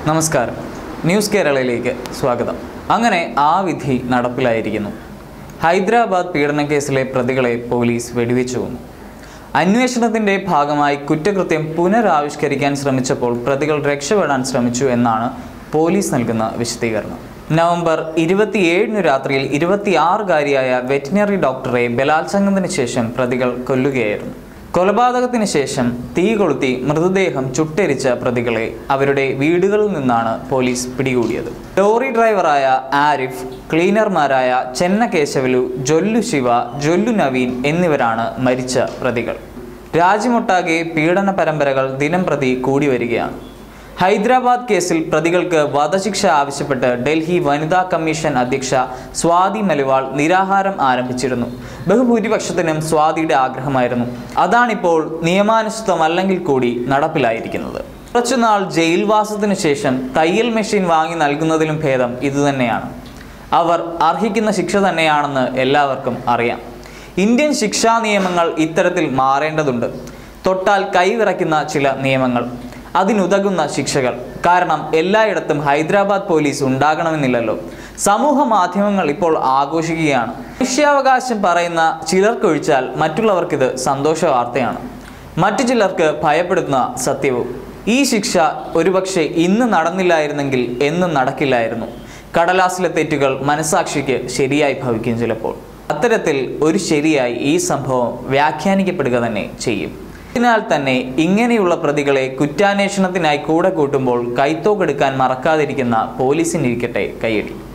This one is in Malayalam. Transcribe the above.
നമസ്കാരം ന്യൂസ് കേരളയിലേക്ക് സ്വാഗതം അങ്ങനെ ആ വിധി നടപ്പിലായിരിക്കുന്നു ഹൈദരാബാദ് പീഡനക്കേസിലെ പ്രതികളെ പോലീസ് വെടിവെച്ചു കൊന്നു അന്വേഷണത്തിന്റെ ഭാഗമായി കുറ്റകൃത്യം പുനരാവിഷ്കരിക്കാൻ ശ്രമിച്ചപ്പോൾ പ്രതികൾ രക്ഷപ്പെടാൻ ശ്രമിച്ചു എന്നാണ് പോലീസ് നൽകുന്ന വിശദീകരണം നവംബർ ഇരുപത്തിയേഴിന് രാത്രിയിൽ ഇരുപത്തിയാറുകാരിയായ വെറ്റിനറി ഡോക്ടറെ ബലാത്സംഗത്തിന് ശേഷം പ്രതികൾ കൊല്ലുകയായിരുന്നു കൊലപാതകത്തിന് ശേഷം തീ കൊളുത്തി മൃതദേഹം ചുട്ടെരിച്ച പ്രതികളെ അവരുടെ വീടുകളിൽ നിന്നാണ് പോലീസ് പിടികൂടിയത് ലോറി ഡ്രൈവറായ ആരിഫ് ക്ലീനർമാരായ ചെന്ന കേശവലു ജൊല്ലു ശിവ ജൊല്ലു നവീൻ എന്നിവരാണ് മരിച്ച പ്രതികൾ രാജ്യമൊട്ടാകെ പീഡന പരമ്പരകൾ ദിനം പ്രതി കൂടി വരികയാണ് ഹൈദരാബാദ് കേസിൽ പ്രതികൾക്ക് വധശിക്ഷ ആവശ്യപ്പെട്ട് ഡൽഹി വനിതാ കമ്മീഷൻ അധ്യക്ഷ സ്വാതി മലിവാൾ നിരാഹാരം ആരംഭിച്ചിരുന്നു ബഹുഭൂരിപക്ഷത്തിനും സ്വാതിയുടെ ആഗ്രഹമായിരുന്നു അതാണിപ്പോൾ നിയമാനുസൃതമല്ലെങ്കിൽ കൂടി നടപ്പിലായിരിക്കുന്നത് കുറച്ചുനാൾ ജയിൽവാസത്തിനു ശേഷം തയ്യൽ മെഷീൻ വാങ്ങി നൽകുന്നതിലും ഭേദം ഇതുതന്നെയാണ് അവർ അർഹിക്കുന്ന ശിക്ഷ തന്നെയാണെന്ന് എല്ലാവർക്കും അറിയാം ഇന്ത്യൻ ശിക്ഷാ നിയമങ്ങൾ ഇത്തരത്തിൽ മാറേണ്ടതുണ്ട് തൊട്ടാൽ കൈവിറയ്ക്കുന്ന ചില നിയമങ്ങൾ അതിനുതകുന്ന ശിക്ഷകൾ കാരണം എല്ലായിടത്തും ഹൈദരാബാദ് പോലീസ് ഉണ്ടാകണമെന്നില്ലല്ലോ സമൂഹ മാധ്യമങ്ങൾ ഇപ്പോൾ ആഘോഷിക്കുകയാണ് മനുഷ്യാവകാശം പറയുന്ന ചിലർക്കൊഴിച്ചാൽ മറ്റുള്ളവർക്കിത് സന്തോഷ വാർത്തയാണ് മറ്റു ചിലർക്ക് ഭയപ്പെടുന്ന സത്യവും ഈ ശിക്ഷ ഒരുപക്ഷെ ഇന്ന് നടന്നില്ലായിരുന്നെങ്കിൽ എന്നും നടക്കില്ലായിരുന്നു കടലാസിലെ തെറ്റുകൾ മനസാക്ഷിക്ക് ശരിയായി ഭവിക്കും ചിലപ്പോൾ അത്തരത്തിൽ ഒരു ശരിയായി ഈ സംഭവം വ്യാഖ്യാനിക്കപ്പെടുക തന്നെ ചെയ്യും അതിനാൽ തന്നെ ഇങ്ങനെയുള്ള പ്രതികളെ കുറ്റാന്വേഷണത്തിനായി കൂടെ കൂട്ടുമ്പോൾ കൈത്തോക്കെടുക്കാൻ മറക്കാതിരിക്കുന്ന പോലീസിനിരിക്കട്ടെ കൈയടി